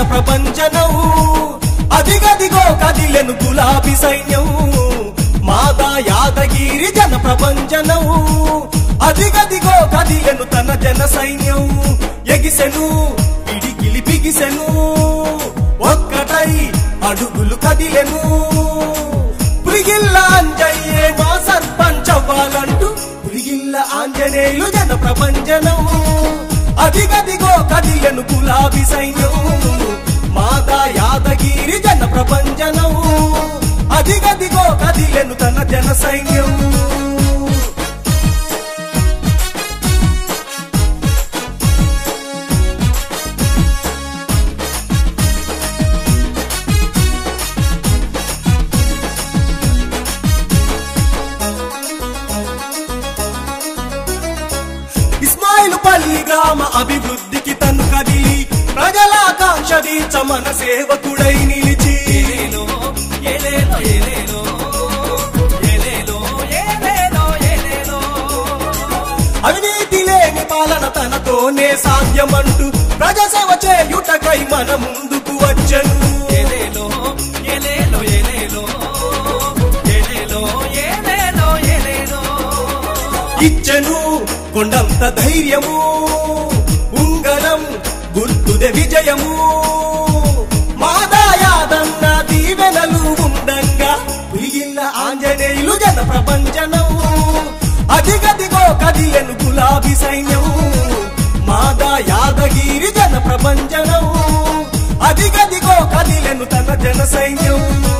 ప్రపంచనం అదిగదిగో కదిలెను గులాబీ సైన్యం మాదా యాదగిరి జన ప్రపంచనం అదిగదిగో కదిలెను తన జన సైన్యం ఎగిసెను పిడికిలి బిగిసెను ఒక్కటై అడుగులు కదిలెను పులిగిల్ల అంజయ్యే మా సర్పంచ్ అవ్వాలంటూ పులిగిల్ల ఆంజనేయులు జన ప్రపంచనం అదిగదిగో కదిలెను గులాబీ సైన్యం మాదా యాదగిరి జన ప్రపంచనం అదిగదిగో కదిలెను తన జన సైన్యం ఇస్మాయిల్ పల్లి గ్రామ అభివృద్ధికి తను కదిలి ప్రజలాకాంక్ష తీర్చ మన సేవకుడై నిలిచి ఏలేలో ఏలేలో ఏలేలో ఏలేలో ఏలేలో ఏలేలో అవినీతి లేని పాలన తనతోనే సాధ్యమంటూ ప్రజాసేవ చేయుటకై మన ముందుకు వచ్చను ఏలేలో ఏలేలో ఏలేలో ఏలేలో ఏలేలో ఏలేలో ఇచ్చెను కొండంత ధైర్యము ఉంగరం గుర్తుదే విజయము మాదాయాదన్న దీవెనలు ఉండంగా పులిగిల్ల ఆంజనేయులు జన ప్రపంచనం అదిగదిగో కదిలెను గులాబీ సైన్యం మాదా యాదగిరి జన ప్రపంచనం అదిగదిగో కదిలెను తన జన సైన్యం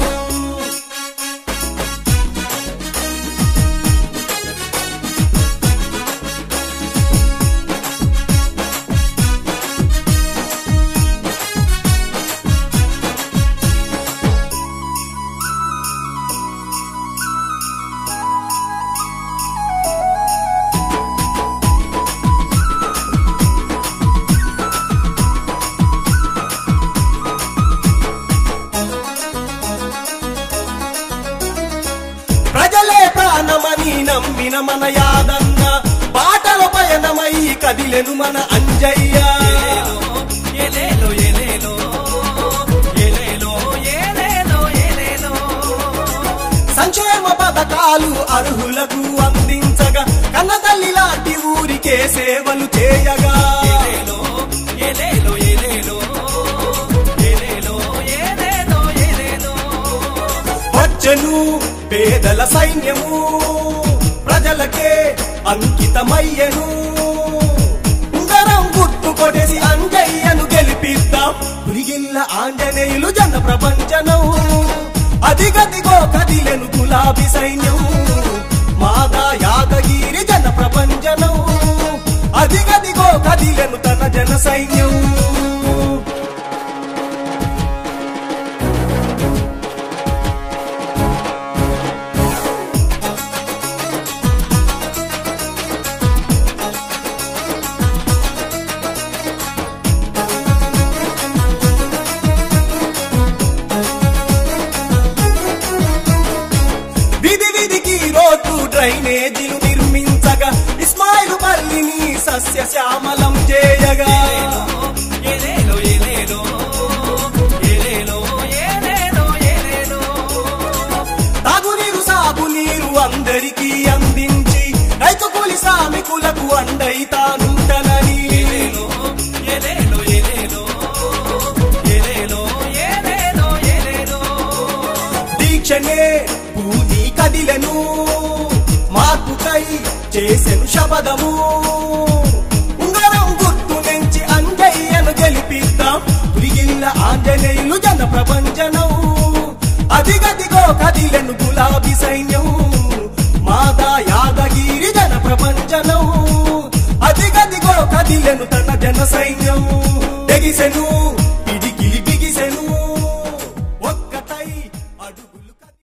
ప్రజలే ప్రాణమని నమ్మిన మన యాదన్న పాటల పయనమై కదిలెను మన అంజయ్య ఏలేలో ఏలేలో ఏలేలో ఏలేలో ఏలేలో సంక్షేమ పథకాలు అర్హులకు అందించగా కన్నతల్లి లాంటి ఊరికే సేవలు చేయగా ఏలేలో ఏలేలో ఏలేలో ఏలేలో ఏలేలో ఏలేలో వచ్చను పేదల సైన్యము ప్రజలకే అంకితమయ్యను ఉంగరం గుర్తు కొట్టేసి అంజయ్యను గెలిపిద్దాం పులిగిల్ల ఆంజనేయులు జన ప్రపంచనం అదిగదిగో కదిలెను గులాబీ సైన్యం మాదా యాదగిరి జన ప్రపంచనం అదిగదిగో కదిలెను తన జన సైన్యం విధి విధికి రోడ్డు డ్రైనేజీలు నిర్మించగా ఇస్మాయిల్ పల్లిని సస్య శ్యామలం చేయగా ఏలేలో ఏలేలో ఏలేలో ఏలేలో ఏలేలో తాగునీరు సాగునీరు అందరికీ అందించి రైతు కూలి శ్రామికులకు అండై తానుంటనని ఏలేలో ఏలేలో ఏలేలో ఏలేలో ఏలేలో ఏలేలో దీక్షనే పూని కదిలెను మార్పుకై చేసెను శపథము ఉంగరం గుర్తు నుంచి అంజయ్యను గెలిపిద్దాం పులిగిల్ల ఆంజనేయులు జన ప్రపంచనం అదిగదిగో కదిలెను గులాబీ సైన్యం మాదా యాదగిరి జన ప్రపంచనం అదిగదిగో కదిలెను తన జన సైన్యం తెగిసెను